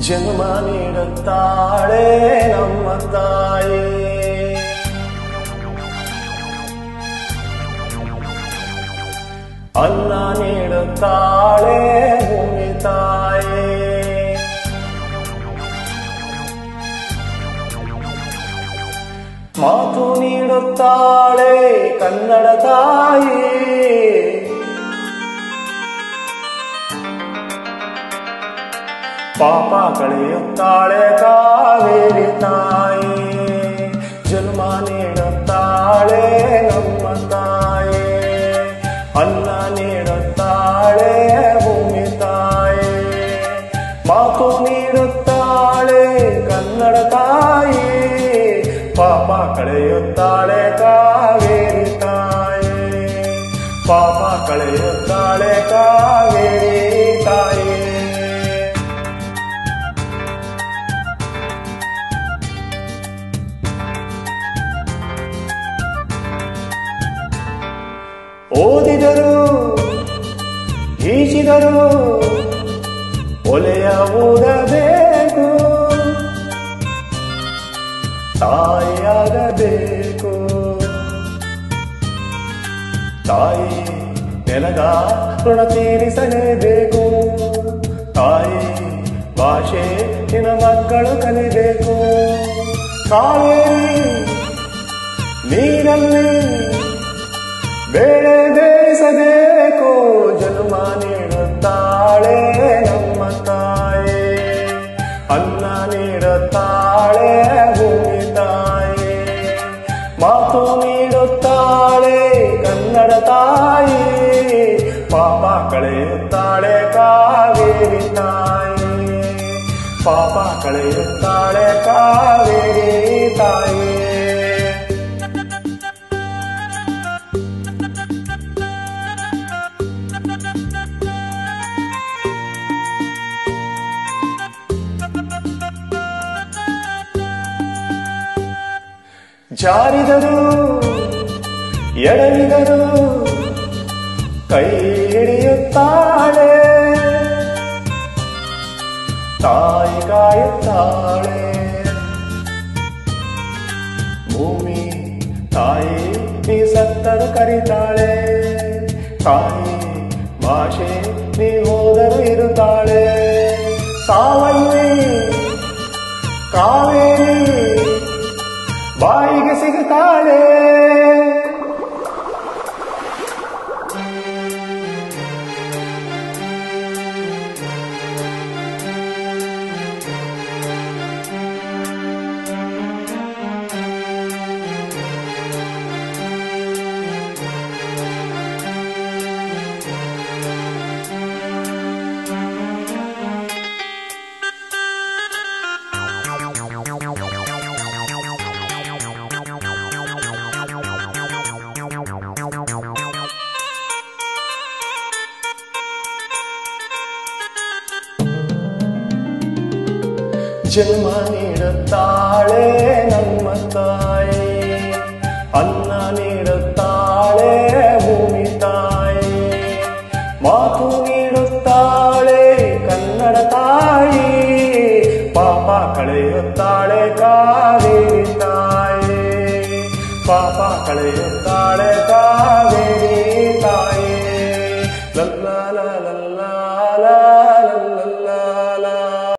ಜನ್ಮ ನೀಡುತ್ತಾಳೆ ನಮ್ಮ ತಾಯಿ ಅನ್ನ ನೀಡುತ್ತಾಳೆ ಭೂಮಿ ತಾಯಿ ಮಾತು ನೀಡುತ್ತಾಳೆ ಕನ್ನಡ ತಾಯಿ ಪಾಪ ಕಳೆಯುತ್ತಾಳೆ ಕಾವೇರಿ ತಾಯಿ ಜನ್ಮ ನೀಡುತ್ತಾಳೆ ನಮ್ಮ ತಾಯಿ ಅನ್ನ ನೀಡುತ್ತಾಳೆ ಭೂಮಿ ತಾಯಿ ಮಾತು ನೀಡುತ್ತಾಳೆ ಕನ್ನಡ ತಾಯಿ ಪಾಪ ಕಳೆಯುತ್ತಾಳೆ ಕಾವೇರಿ ತಾಯಿ ಪಾಪ ಕಳೆಯುತ್ತಾಳೆ ಕಾವೇರಿ ತಾಯಿ ಓದಿದರು ಈಚಿದರು ಒಲೆಯ ಓದಬೇಕು ತಾಯಿಯಾಗಬೇಕು ತಾಯಿ ನೆಲದ ಋಣ ತೀರಿಸಲೇಬೇಕು ತಾಯಿ ಭಾಷೆ ನಿನ್ನ ಮಕ್ಕಳು ಕಲಿಬೇಕು ಕಾವೇರಿ ನೀರಲ್ಲಿ ಬೇಳೆ ಬೇಯಿಸಬೇಕು ಜನ್ಮ ನೀಡುತ್ತಾಳೆ ನಮ್ಮ ತಾಯಿ ಅನ್ನ ನೀಡುತ್ತಾಳೆ ಭೂಮಿ ತಾಯಿ ಮಾತು ನೀಡುತ್ತಾಳೆ ಕನ್ನಡ ತಾಯಿ ಪಾಪ ಕಳೆಯುತ್ತಾಳೆ ಕಾವೇರಿ ತಾಯಿ ಪಾಪ ಕಳೆಯುತ್ತಾಳೆ ಕಾವೇರಿ ತಾಯಿ ಜಾರಿದರು ಎಡವಿದರು ಕೈ ಹಿಡಿಯುತ್ತಾಳೆ ತಾಯಿ ಕಾಯುತ್ತಾಳೆ ಭೂಮಿ ತಾಯಿ ನೀ ಸತ್ತರು ಕರೀತಾಳೆ ತಾಯಿ ಭಾಷೆ ನೀ ಹೋದರು ಇರುತ್ತಾಳೆ ಸಾವಲ್ಲಿ ಕಾವೇರಿ ಬಾಯಿಗೆ ಸಿಗುತ್ತಾಳೆ ಜನ್ಮ ನೀಡುತ್ತಾಳೆ ನಮ್ಮ ತಾಯಿ ಅನ್ನ ನೀಡುತ್ತಾಳೆ ಭೂಮಿ ತಾಯಿ ಮಾತು ನೀಡುತ್ತಾಳೆ ಕನ್ನಡ ತಾಯಿ ಪಾಪ ಕಳೆಯುತ್ತಾಳೆ ಕಾವೇರಿ ತಾಯಿ ಪಾಪ ಕಳೆಯುತ್ತಾಳೆ ಕಾವೇರಿ ತಾಯಿ ಲಲ್ಲ